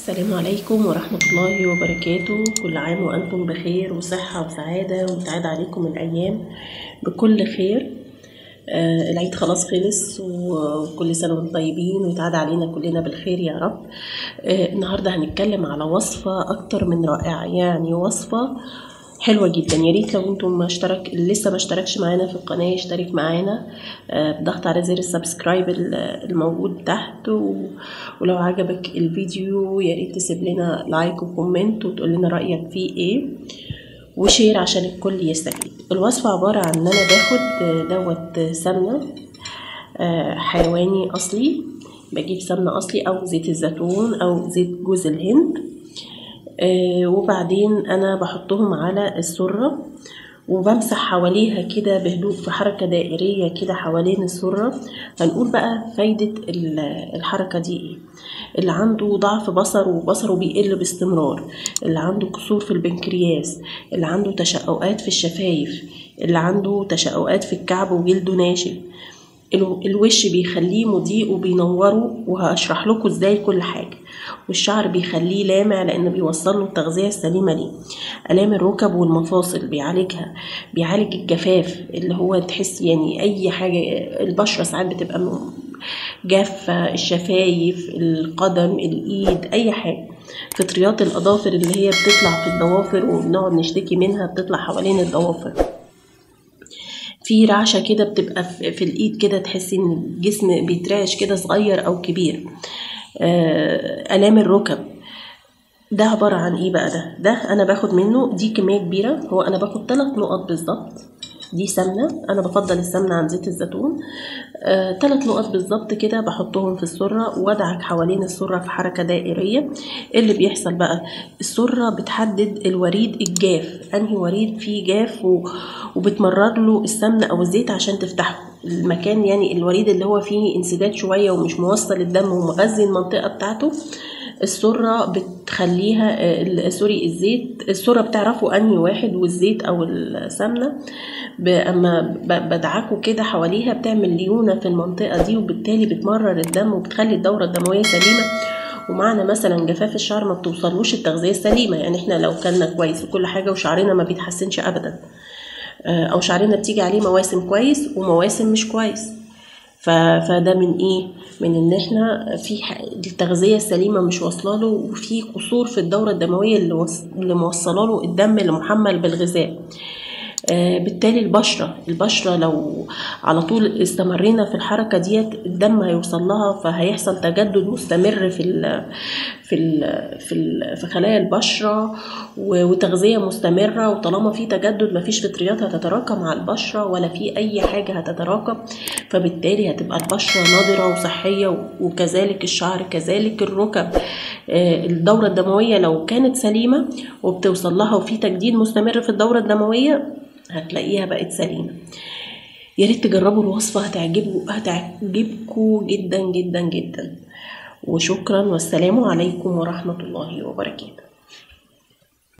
السلام عليكم ورحمة الله وبركاته كل عام وأنتم بخير وصحة وسعادة وتعاد عليكم الأيام بكل خير آه العيد خلاص خلص وكل سنة وانتم طيبين ويتعاد علينا كلنا بالخير يا رب آه النهاردة هنتكلم على وصفة أكتر من رائعة يعني وصفة حلوة جدا يا ريت لو انتم ما اشترك اللي لسه ما اشتركش معانا في القناة يشترك معانا آه، بضغط على زر السبسكرايب ال- الموجود تحت و... ولو عجبك الفيديو يا ريت تسيب لنا لايك وكومنت وتقول لنا رأيك فيه ايه وشير عشان الكل يستفيد الوصفة عبارة عن ان انا باخد آه، دوت سمنة آه، حيواني اصلي بجيب سمنة اصلي او زيت الزيتون او زيت جوز الهند آه، وبعدين انا بحطهم على السرة وبمسح حواليها كده بهدوء في حركة دائرية كده حوالين السرة هنقول بقى فايدة ال- الحركة دي ايه اللي عنده ضعف بصر وبصره بيقل باستمرار اللي عنده كسور في البنكرياس اللي عنده تشققات في الشفايف اللي عنده تشققات في الكعب وجلده ناشف ال- الوش بيخليه مضيء وبينوره وهشرح لكم ازاي كل حاجة والشعر بيخليه لامع لان بيوصل له التغذية السليمة ليه آلام الركب والمفاصل بيعالجها بيعالج الجفاف اللي هو تحس يعني اي حاجة البشرة ساعات بتبقى م- جافة الشفايف القدم الايد اي حاجة فطريات الاظافر اللي هي بتطلع في الضوافر وبنقعد نشتكي منها بتطلع حوالين الضوافر في رعشة كده بتبقى في في الإيد كده تحسي إن الجسم بيترعش كده صغير أو كبير آه، آلام الركب ده عبارة عن إيه بقى ده؟ ده أنا باخد منه دي كمية كبيرة هو أنا باخد تلات نقط بالظبط دي سمنة أنا بفضل السمنة عن زيت الزيتون آه، تلات نقط بالظبط كده بحطهم في السرة وأدعك حوالين السرة في حركة دائرية إيه اللي بيحصل بقى السرة بتحدد الوريد الجاف أنهي وريد فيه جاف و... وبتمرر له السمنة أو الزيت عشان تفتحه المكان يعني الوريد اللي هو فيه انسداد شوية ومش موصل الدم ومغذي المنطقة بتاعته السرة بتخليها آه، ال- سوري الزيت السرة بتعرفوا أنهي واحد والزيت أو السمنة ب- أما ب- بدعكه كده حواليها بتعمل ليونة في المنطقة دي وبالتالي بتمرر الدم وبتخلي الدورة الدموية سليمة ومعنى مثلا جفاف الشعر ما بتوصلوش التغذية السليمة يعني احنا لو كلنا كويس وكل حاجة وشعرنا ما بيتحسنش أبدا آه، أو شعرنا بتيجي عليه مواسم كويس ومواسم مش كويس ف... فده من ايه من ان احنا في ح... التغذيه السليمه مش واصله له وفي قصور في الدوره الدمويه اللي, وص... اللي موصله له الدم اللي محمل بالغذاء آه، بالتالي البشرة البشرة لو على طول استمرينا في الحركة ديت الدم هيوصل لها فهيحصل تجدد مستمر في ال في ال في ال في خلايا البشرة و- وتغذية مستمرة وطالما في تجدد مفيش فطريات هتتراكم على البشرة ولا في أي حاجة هتتراكم فبالتالي هتبقى البشرة نضرة وصحية وكذلك الشعر كذلك الركب آه، الدورة الدموية لو كانت سليمة وبتوصل لها وفي تجديد مستمر في الدورة الدموية هتلاقيها بقت سليمة يا ريت تجربوا الوصفة هتعجبكم هتعجبكم جدا جدا جدا وشكرا والسلام عليكم ورحمة الله وبركاته